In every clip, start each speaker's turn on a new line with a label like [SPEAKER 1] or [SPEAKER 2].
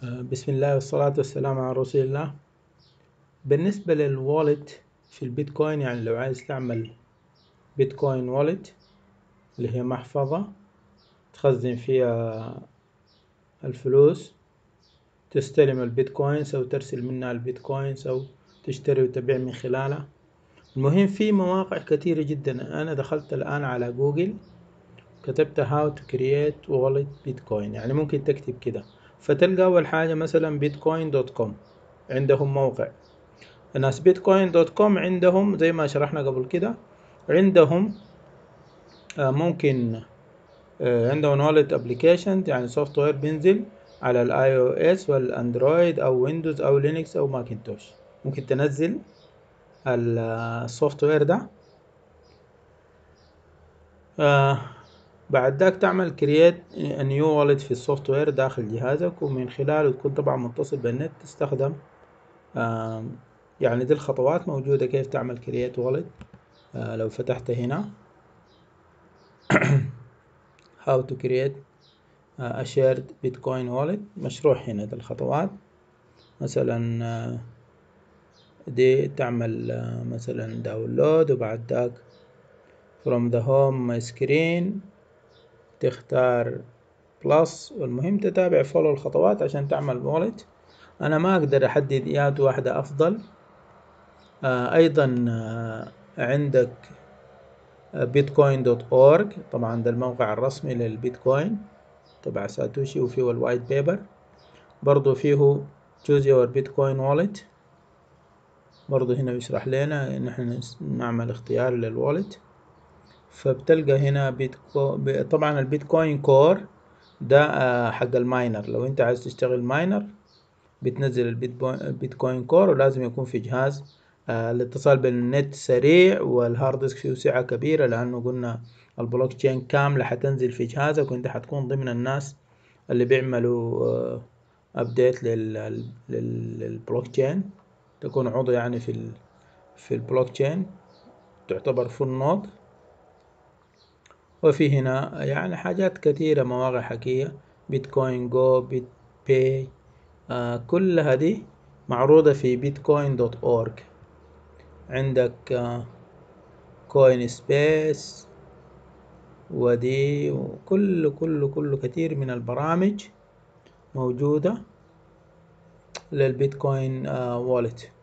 [SPEAKER 1] بسم الله والصلاة والسلام على رسول الله بالنسبة للوالت في البيتكوين يعني لو عايز تعمل بيتكوين والت اللي هي محفظة تخزن فيها الفلوس تستلم البيتكوينز أو ترسل منها البيتكوينز أو تشتري وتبيع من خلالها المهم في مواقع كثيرة جدا أنا دخلت الآن على جوجل كتبت how to create wallet bitcoin يعني ممكن تكتب كده فتلقى أول حاجة مثلا بيتكوين دوت كوم عندهم موقع الناس بيتكوين دوت كوم عندهم زي ما شرحنا قبل كده عندهم آه، ممكن آه، عندهم والت ابلكيشن يعني سوفت وير بينزل على الاي او اس والاندرويد او ويندوز او لينكس او ماكنتوش ممكن تنزل السوفت وير ده آه بعد ذاك تعمل كرييت نيو والت في السوفت وير داخل جهازك ومن خلاله تكون طبعا متصل بالنت تستخدم آه يعني دي الخطوات موجودة كيف تعمل كرييت والت آه لو فتحت هنا how to create a shared bitcoin wallet مشروح هنا دي الخطوات مثلا آه دي تعمل آه مثلا داونلود وبعد ذاك from the home screen تختار بلس والمهم تتابع فولو الخطوات عشان تعمل والت انا ما اقدر احدد ايات واحدة افضل آه ايضا آه عندك بيتكوين دوت اورج طبعا ده الموقع الرسمي للبيتكوين تبع ساتوشي وفيه الوايت بيبر برضو فيه choose your bitcoin wallet برضو هنا بيشرح لنا ان احنا نعمل اختيار للوالت فبتلقى هنا بيتكو... طبعا البيتكوين كور ده حق الماينر لو انت عايز تشتغل ماينر بتنزل البيتكوين كور ولازم يكون في جهاز الاتصال بالنت سريع والهارد ديسك فيه سعة كبيرة لأنه قلنا البلوك تشين كاملة حتنزل في جهازك وانت حتكون ضمن الناس اللي بيعملوا ابديت للبلوك تشين تكون عضو يعني في ال في البلوك تشين تعتبر فول نود وفي هنا يعني حاجات كثيرة مواقع حقيقية بيتكوين جو بيت باي آه كل هذه معروضة في بيتكوين دوت اورج عندك آه كوين سبيس ودي وكل كل كل كثير من البرامج موجودة للبيتكوين آه والت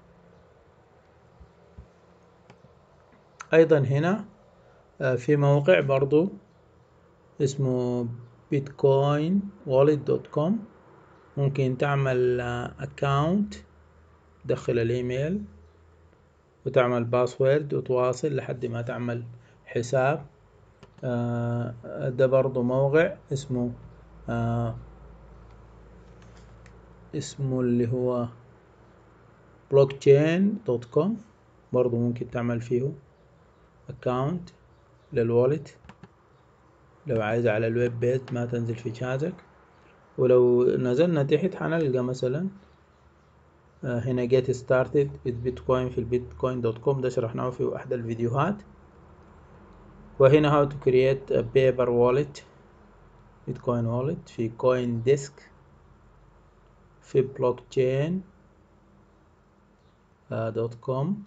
[SPEAKER 1] أيضا هنا في موقع برضو اسمه بيتكوين والت دوت كوم ممكن تعمل اكاونت تدخل الايميل وتعمل باسورد وتواصل لحد ما تعمل حساب ده برضو موقع اسمه اسمه اللي هو بلوكتشين دوت كوم برضو ممكن تعمل فيه اكاونت للوالت لو عايز على الويب بيت ما تنزل في جهازك ولو نزلنا تحت حنلقى مثلا هنا get started with bitcoin في البيتكوين دوت كوم ده شرحناه في أحد الفيديوهات وهنا how to create a paper wallet bitcoin wallet في coin disk في blockchain دوت كوم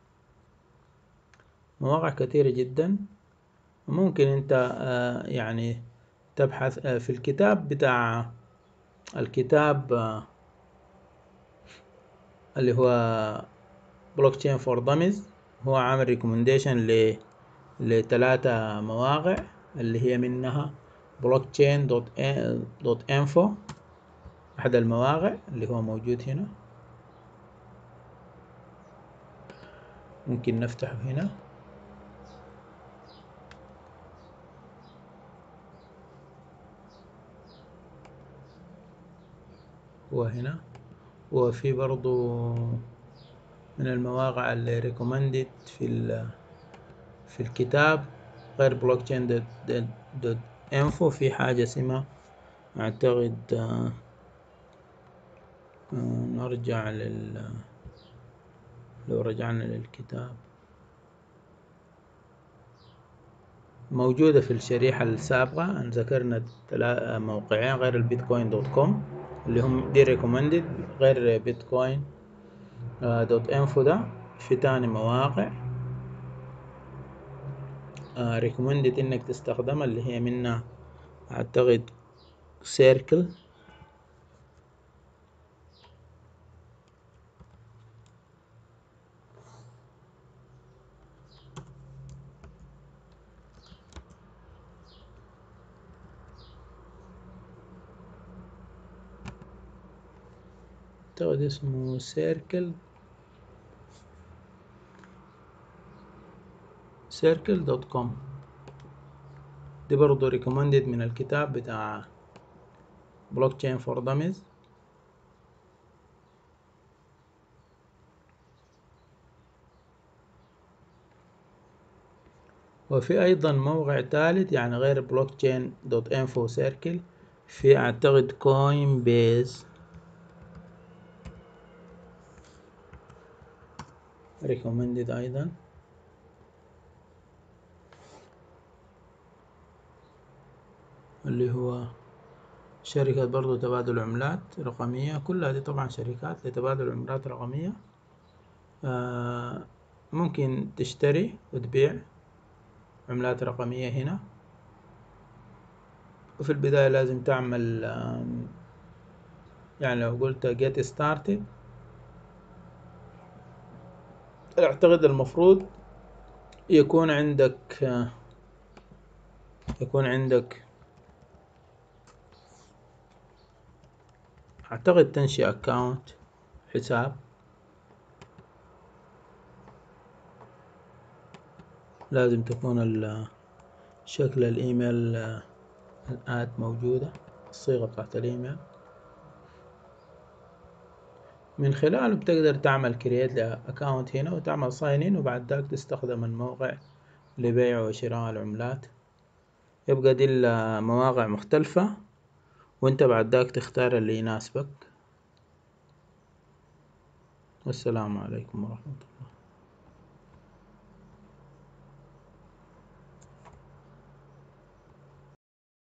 [SPEAKER 1] مواقع كثيرة جدا ممكن انت يعني تبحث في الكتاب بتاع الكتاب اللي هو بلوكتشين فور داميز هو عامل ريكومنديشن ل لثلاثة مواقع اللي هي منها بلوكتشين دوت دوت انفو أحد المواقع اللي هو موجود هنا ممكن نفتحه هنا هو هنا وفي برضو من المواقع اللي ريكومندد في في الكتاب غير بلوكتشين دوت, دوت, دوت انفو في حاجة اسمها اعتقد آه نرجع لل لو رجعنا للكتاب موجودة في الشريحة السابقة أن ذكرنا موقعين غير البيتكوين دوت كوم اللي هم دي ريكومندد غير بيتكوين دوت انفو ده في تاني مواقع ريكومندد انك تستخدمها اللي هي منها اعتقد سيركل اعتقد اسمه سيركل سيركل دوت كوم دي برضو ريكومندد من الكتاب بتاع بلوك تشين فور داميز وفي أيضا موقع ثالث يعني غير بلوك تشين دوت انفو سيركل في أعتقد كوين بيز recommended أيضا اللي هو شركة برضو تبادل عملات رقمية كلها دي طبعا شركات لتبادل عملات رقمية آه ممكن تشتري وتبيع عملات رقمية هنا وفي البداية لازم تعمل يعني لو قلت get started أعتقد المفروض يكون عندك يكون عندك أعتقد تنشئ أكاونت حساب لازم تكون شكل الإيميل الآد موجودة الصيغة بتاعت الإيميل من خلاله بتقدر تعمل كرييت لأكاونت هنا وتعمل ساين وبعد ذاك تستخدم الموقع لبيع وشراء العملات يبقى دي المواقع مختلفة وانت بعد ذاك تختار اللي يناسبك والسلام عليكم ورحمة الله